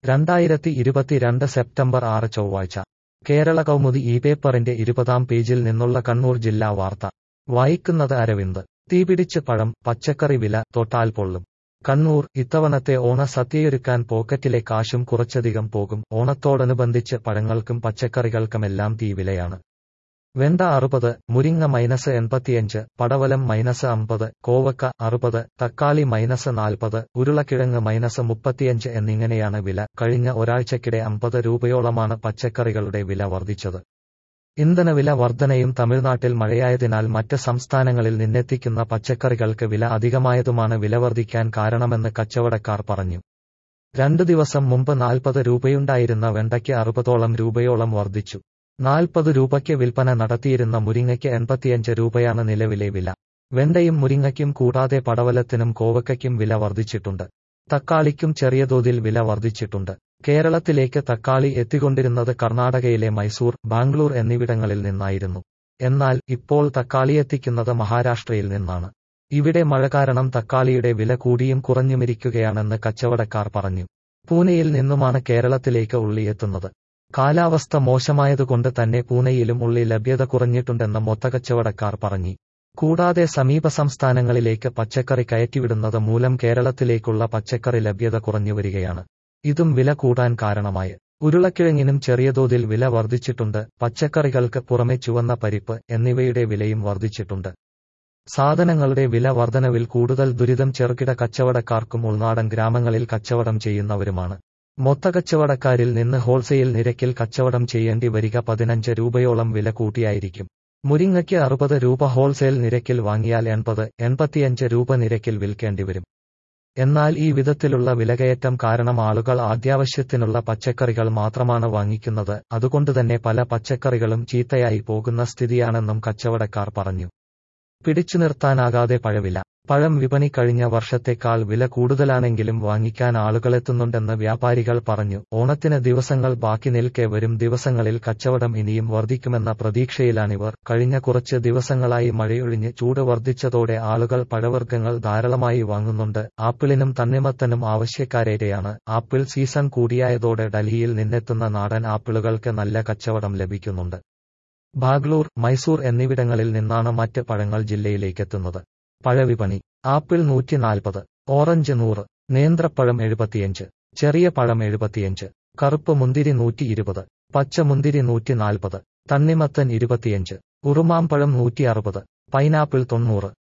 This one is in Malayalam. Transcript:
രണ്ടായിരത്തി ഇരുപത്തിരണ്ട് സെപ്റ്റംബർ ആറ് ചൊവ്വാഴ്ച കേരള കൗമുദി ഈ പേപ്പറിന്റെ ഇരുപതാം പേജിൽ നിന്നുള്ള കണ്ണൂർ ജില്ലാ വാർത്ത വായിക്കുന്നത് അരവിന്ദ് തീപിടിച്ച് പഴം പച്ചക്കറി വില തൊട്ടാൽ പൊള്ളും കണ്ണൂർ ഇത്തവണത്തെ ഓണ സദ്യയൊരുക്കാൻ പോക്കറ്റിലെ കാശും കുറച്ചധികം പോകും ഓണത്തോടനുബന്ധിച്ച് പഴങ്ങൾക്കും പച്ചക്കറികൾക്കുമെല്ലാം തീവിലയാണ് വെണ്ട അറുപത് മുരിങ്ങ മൈനസ് എൺപത്തിയഞ്ച് പടവലം മൈനസ് അമ്പത് കോവക്ക അറുപത് തക്കാളി മൈനസ് നാൽപ്പത് ഉരുളക്കിഴങ്ങ് മൈനസ് മുപ്പത്തിയഞ്ച് എന്നിങ്ങനെയാണ് വില കഴിഞ്ഞ ഒരാഴ്ചക്കിടെ അമ്പത് രൂപയോളമാണ് പച്ചക്കറികളുടെ വില വർദ്ധിച്ചത് ഇന്ധനവില വർധനയും തമിഴ്നാട്ടിൽ മഴയായതിനാൽ മറ്റ് സംസ്ഥാനങ്ങളിൽ നിന്നെത്തിക്കുന്ന പച്ചക്കറികൾക്ക് വില അധികമായതുമാണ് വില വർദ്ധിക്കാൻ കാരണമെന്ന് കച്ചവടക്കാർ പറഞ്ഞു രണ്ടു ദിവസം മുമ്പ് നാൽപ്പത് രൂപയുണ്ടായിരുന്ന വെണ്ടയ്ക്ക് അറുപതോളം രൂപയോളം വർദ്ധിച്ചു നാൽപ്പത് രൂപയ്ക്ക് വിൽപ്പന നടത്തിയിരുന്ന മുരിങ്ങയ്ക്ക് എൺപത്തിയഞ്ച് രൂപയാണ് നിലവിലെ വില വെണ്ടയും മുരിങ്ങയ്ക്കും കൂടാതെ പടവലത്തിനും കോവയ്ക്കും വില വർദ്ധിച്ചിട്ടുണ്ട് തക്കാളിക്കും ചെറിയ തോതിൽ വില വർദ്ധിച്ചിട്ടുണ്ട് കേരളത്തിലേക്ക് തക്കാളി എത്തിക്കൊണ്ടിരുന്നത് കർണാടകയിലെ മൈസൂർ ബാംഗ്ലൂർ എന്നിവിടങ്ങളിൽ നിന്നായിരുന്നു എന്നാൽ ഇപ്പോൾ തക്കാളി എത്തിക്കുന്നത് മഹാരാഷ്ട്രയിൽ നിന്നാണ് ഇവിടെ മഴ കാരണം തക്കാളിയുടെ വില കൂടിയും കുറഞ്ഞുമിരിക്കുകയാണെന്ന് കച്ചവടക്കാർ പറഞ്ഞു പൂനെയിൽ നിന്നുമാണ് കേരളത്തിലേക്ക് ഉള്ളി എത്തുന്നത് കാലാവസ്ഥ മോശമായതുകൊണ്ട് തന്നെ പൂനെയിലും ഉള്ളി ലഭ്യത കുറഞ്ഞിട്ടുണ്ടെന്ന് മൊത്തക്കച്ചവടക്കാർ പറഞ്ഞു കൂടാതെ സമീപ സംസ്ഥാനങ്ങളിലേക്ക് പച്ചക്കറി കയറ്റിവിടുന്നത് മൂലം കേരളത്തിലേക്കുള്ള പച്ചക്കറി ലഭ്യത കുറഞ്ഞുവരികയാണ് ഇതും വില കൂടാൻ കാരണമായി ഉരുളക്കിഴങ്ങിനും ചെറിയ തോതിൽ വില വർദ്ധിച്ചിട്ടുണ്ട് പച്ചക്കറികൾക്ക് പുറമെ ചുവന്ന പരിപ്പ് എന്നിവയുടെ വിലയും വർദ്ധിച്ചിട്ടുണ്ട് സാധനങ്ങളുടെ വില വർധനവിൽ കൂടുതൽ ദുരിതം ചെറുകിട കച്ചവടക്കാർക്കും ഉൾനാടൻ ഗ്രാമങ്ങളിൽ കച്ചവടം ചെയ്യുന്നവരുമാണ് മൊത്തക്കച്ചവടക്കാരിൽ നിന്ന് ഹോൾസെയിൽ നിരക്കിൽ കച്ചവടം ചെയ്യേണ്ടി വരിക പതിനഞ്ച് രൂപയോളം വില കൂട്ടിയായിരിക്കും മുരിങ്ങയ്ക്ക് അറുപത് രൂപ ഹോൾസെയിൽ നിരക്കിൽ വാങ്ങിയാൽ എൺപത് എൺപത്തിയഞ്ച് രൂപ നിരക്കിൽ വിൽക്കേണ്ടിവരും എന്നാൽ ഈ വിധത്തിലുള്ള വിലകയറ്റം കാരണം ആളുകൾ അത്യാവശ്യത്തിനുള്ള പച്ചക്കറികൾ മാത്രമാണ് വാങ്ങിക്കുന്നത് അതുകൊണ്ടുതന്നെ പല പച്ചക്കറികളും ചീത്തയായി പോകുന്ന സ്ഥിതിയാണെന്നും കച്ചവടക്കാർ പറഞ്ഞു പിടിച്ചു നിർത്താനാകാതെ പഴവില പഴം വിപണി കഴിഞ്ഞ വർഷത്തേക്കാൾ വില കൂടുതലാണെങ്കിലും വാങ്ങിക്കാൻ ആളുകളെത്തുന്നുണ്ടെന്ന് വ്യാപാരികൾ പറഞ്ഞു ഓണത്തിന് ദിവസങ്ങൾ ബാക്കി നിൽക്കെ വരും ദിവസങ്ങളിൽ കച്ചവടം ഇനിയും വർദ്ധിക്കുമെന്ന പ്രതീക്ഷയിലാണിവർ കഴിഞ്ഞ കുറച്ച് ദിവസങ്ങളായി മഴയൊഴിഞ്ഞ് ചൂട് വർദ്ധിച്ചതോടെ ആളുകൾ പഴവർഗ്ഗങ്ങൾ ധാരാളമായി വാങ്ങുന്നുണ്ട് ആപ്പിളിനും തണ്ണിമത്തനും ആവശ്യക്കാരേറെയാണ് ആപ്പിൾ സീസൺ കൂടിയായതോടെ ഡൽഹിയിൽ നിന്നെത്തുന്ന നാടൻ ആപ്പിളുകൾക്ക് നല്ല കച്ചവടം ലഭിക്കുന്നുണ്ട് ബാഗ്ലൂർ മൈസൂർ എന്നിവിടങ്ങളിൽ നിന്നാണ് മറ്റ് പഴങ്ങൾ ജില്ലയിലേക്കെത്തുന്നത് പഴവിപണി ആപ്പിൾ നൂറ്റി നാൽപ്പത് ഓറഞ്ച് നൂറ് നേന്ത്രപ്പഴം എഴുപത്തിയഞ്ച് ചെറിയ പഴം എഴുപത്തിയഞ്ച് കറുപ്പ് മുന്തിരി നൂറ്റി ഇരുപത് പച്ച മുന്തിരി നൂറ്റി നാൽപ്പത് തണ്ണിമത്തൻ ഇരുപത്തിയഞ്ച് ഉറുമാമ്പഴം നൂറ്റി അറുപത് പൈനാപ്പിൾ തൊണ്ണൂറ്